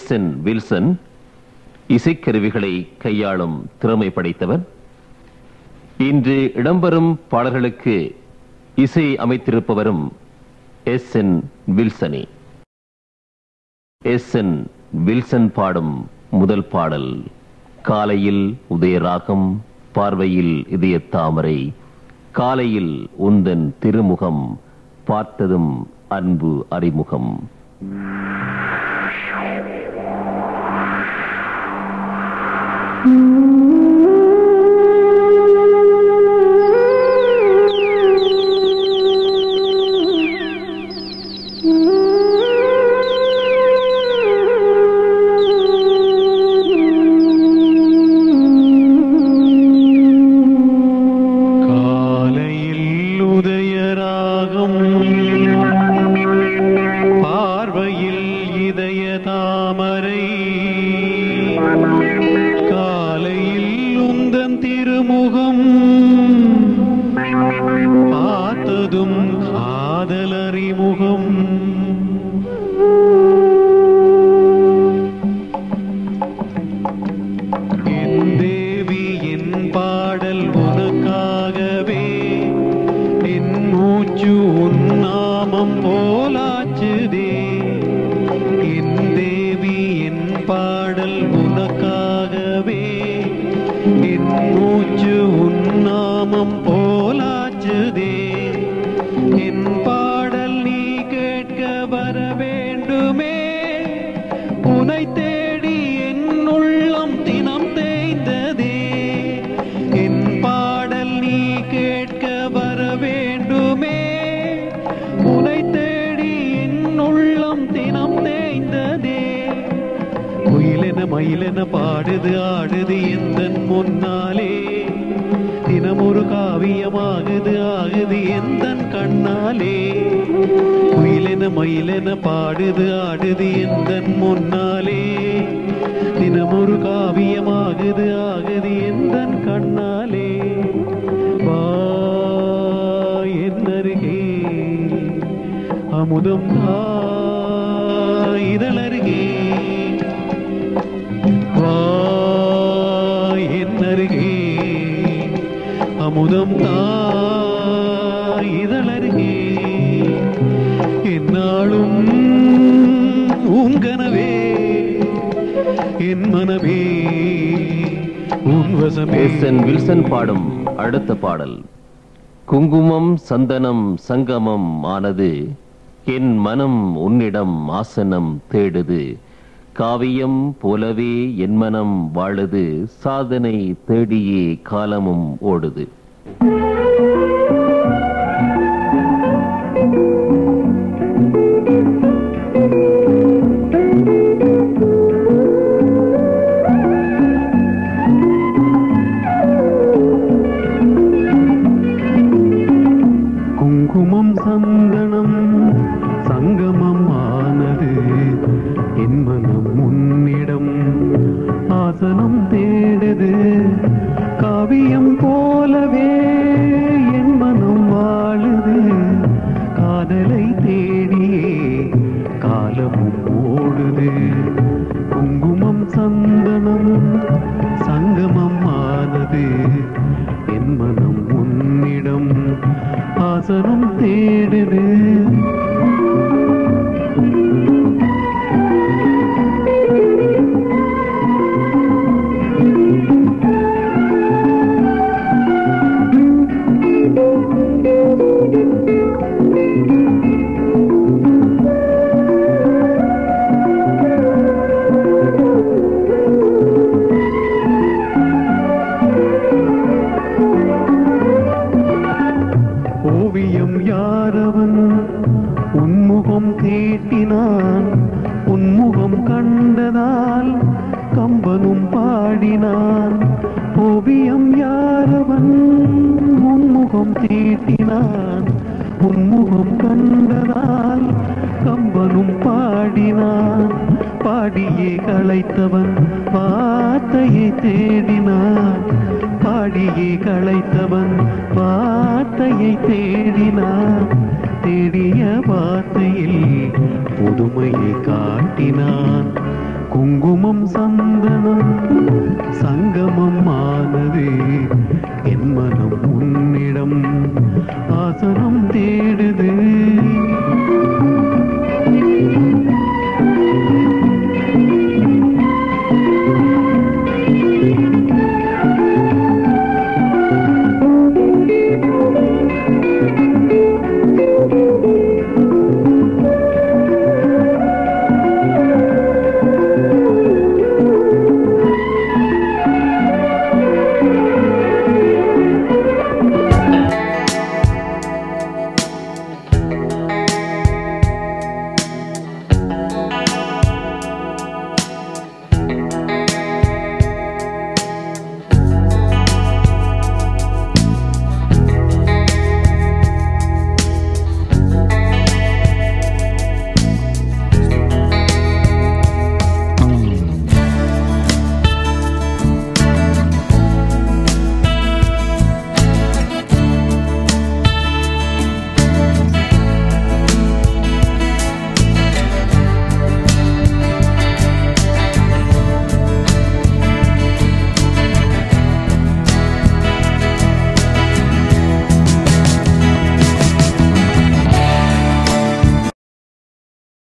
S N Wilson இசைக்கருவிகளை கையாளும் திறமை படைத்தவர் இன்று இடம்பெறும் பாடல்களுக்கு இசை அமைத்திருப்பவரும் எஸ் என் வில்சனே எஸ் என் வில்சன் பாடும் முதல் பாடல் காலையில் உதயராகம் பார்வையில் இதய தாமரை காலையில் உந்தன் திருமுகம் பார்த்ததும் அன்பு அறிமுகம் காலையில் உதயராகம் பார்வையில் இதய தாமரை காலையில் உந்தன் திருமுகம் பார்த்ததும் காதலறிமுகம் என் தேவி என் பாடல் உனக்காகவே என் மூச்சு உன் நாமம் போலாச்சுதே என் தேவி என் பாடல் உனக்காகவே என் மூச்சு உன் நாமம் போலாச்சுதே என் பாடல் நீ கேட்க வர வேண்டுமே உனை தேடி என் உள்ளம் தினம் தேய்ந்ததே என் பாடல் நீ கேட்க வர வேண்டுமே உனை தேடி என் உள்ளம் தினம் தேய்ந்ததே குயிலென மயிலென பாடுது ஆடுது எந்தன் முன்னாலே தினமொரு காவியமாகுது ஆகுது எந்தன் கண்ணாலே குயிலென மயிலென பாடுது ஆடுது எந்தன் முன்னாலே தினமொரு காவியமாகுது ஆகுது எந்தன் கண்ணாலே வா என் அருகே அமுதம் தா இதழருகே வா என் அருகே அமுதம் தா இதழருகே என்னாலும் உங்கனவே என் மனமே உன் வசமே எஸ் என் வில்சன் பாடும் அடுத்த பாடல் குங்குமம் சந்தனம் சங்கமம் ஆனது என் மனம் உன்னிடம் ஆசனம் தேடுது காவியம் போலவே என் மனம் வாழுது சாதனை தேடியே காலமும் ஓடுது குங்குமம் சந்தனம் சங்கமம் ஆனது என் மனம் உன்னிடம் ஆசனம் தேடுது காவியம் போலவே என் மனம் வாழுது காதலை தேடியே காலமும் ஓடுது குங்குமம் சந்தனம் சங்கமம் ஆனது என் மனம் உன்னிடம் ஆசனம் தேடுது ஓவியம் யாரவன் உன்முகம் தீட்டினான் உன்முகம் கண்டதால் கம்பனும் பாடினான் ஓவியம் யாரவன் உன்முகம் தீட்டினான் உன்முகம் கண்டதால் கம்பனும் பாடினான் பாடியே களைத்தவன் வார்த்தையை தேடினான் பாடியே களைத்தவன் வார்த்தையை தேடினான் தேடிய வார்த்தையில் புதுமையை காட்டினான் குங்குமம் சந்தனம் சங்கமம்